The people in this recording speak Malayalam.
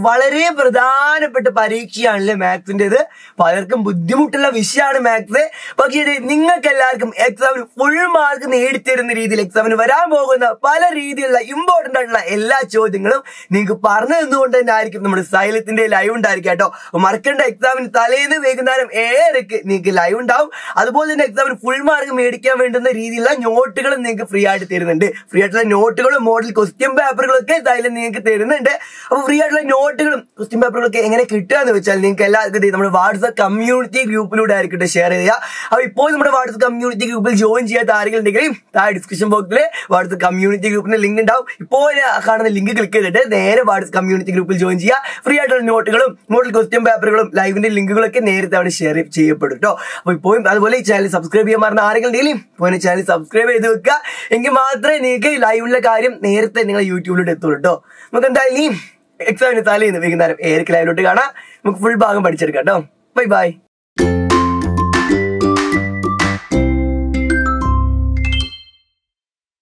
വളരെ പ്രധാനപ്പെട്ട പരീക്ഷയാണല്ലേ മാത്സിന്റേത് പലർക്കും ബുദ്ധിമുട്ടുള്ള വിഷയമാണ് മാത്സ് പക്ഷേ ഇത് നിങ്ങൾക്ക് എല്ലാവർക്കും എക്സാമിന് ഫുൾ മാർക്ക് നേടിത്തരുന്ന രീതിയിൽ എക്സാമിന് വരാൻ പോകുന്ന പല രീതിയിലുള്ള ഇമ്പോർട്ടന്റ് ആയിട്ടുള്ള എല്ലാ ചോദ്യങ്ങളും നിങ്ങൾക്ക് പറഞ്ഞു തന്നുകൊണ്ട് തന്നെ ആയിരിക്കും നമ്മുടെ സൈലത്തിന്റെ ലൈവ് ഉണ്ടായിരിക്കും കേട്ടോ അപ്പൊ മറക്കേണ്ട എക്സാമിന് തലേന്ന് വൈകുന്നേരം ഏഴരക്ക് നിങ്ങൾക്ക് ലൈവ് ഉണ്ടാവും അതുപോലെ തന്നെ എക്സാമിന് ഫുൾ മാർക്ക് മേടിക്കാൻ വേണ്ടുന്ന രീതിയിലുള്ള നോട്ടുകളും നിങ്ങൾക്ക് ഫ്രീ ആയിട്ട് തരുന്നുണ്ട് ഫ്രീ ആയിട്ടുള്ള നോട്ടുകളും മോഡൽ ക്വസ്റ്റ്യൻ പേപ്പറുകളും ഒക്കെ എന്തായാലും നിങ്ങൾക്ക് തരുന്നുണ്ട് അപ്പൊ ഫ്രീ ആയിട്ടുള്ള നോട്ടുകളും ക്വസ്റ്റ്യൻ പേപ്പറുകളൊക്കെ എങ്ങനെ കിട്ടുക എന്ന് വെച്ചാൽ നിങ്ങൾക്ക് എല്ലാവർക്കും ഇത് നമ്മുടെ വാട്സ്ആപ്പ് കമ്മ്യൂണിറ്റി ഗ്രൂപ്പിലൂടെ ആയിരിക്കും ഷെയർ ചെയ്യുക അപ്പൊ ഇപ്പോൾ നമ്മുടെ വാട്സ്ആപ്പ് കമ്മ്യൂണിറ്റി ഗ്രൂപ്പിൽ ജോയിൻ ചെയ്യാത്ത ആരെങ്കിലും ഉണ്ടെങ്കിൽ താഴെ ഡിസ്ക്രിപ്ഷൻ ബോക്സിൽ വാട്സ്ആപ്പ് കമ്മ്യൂണിറ്റി ഗ്രൂപ്പിന്റെ ലിങ്ക് ഉണ്ടാവും ഇപ്പോൾ കാണുന്ന ലിങ്ക് ക്ലിക്ക് ചെയ്തിട്ട് നേരെ വാട്സ്ആപ്പ് കമ്മ്യൂണിറ്റി ഗ്രൂപ്പിൽ ജോയിൻ ചെയ്യുക ഫ്രീ ആയിട്ടുള്ള നോട്ടുകളും മോഡൽ ക്വസ്റ്റ്യൻ പേപ്പറുകളും ലൈവിന്റെ ലിങ്കുകളൊക്കെ നേരത്തെ അവിടെ ഷെയർ ചെയ്യപ്പെടും കേട്ടോ അപ്പൊ ഇപ്പോഴും അതുപോലെ ഈ ചാനൽ സബ്സ്ക്രൈബ് ചെയ്യാൻ പറഞ്ഞ ആരെങ്കിലും ഉണ്ടെങ്കിലും ഇപ്പോൾ ചാനൽ സബ്സ്ക്രൈബ് ചെയ്ത് വെക്കുക എങ്കിൽ മാത്രമേ നിങ്ങൾക്ക് ലൈവിലുള്ള കാര്യം നേരത്തെ നിങ്ങൾ യൂട്യൂബിലോട്ട് എത്തുള്ളൂ കേട്ടോ നമുക്ക് എന്തായാലും ഈ എക്സാമിന് തലേന്ന് വൈകുന്നേരം ഏതൊക്കെ ലൈവിലോട്ട് കാണാം നമുക്ക് ഫുൾ ഭാഗം പഠിച്ചെടുക്കാം കേട്ടോ ബൈ ബൈ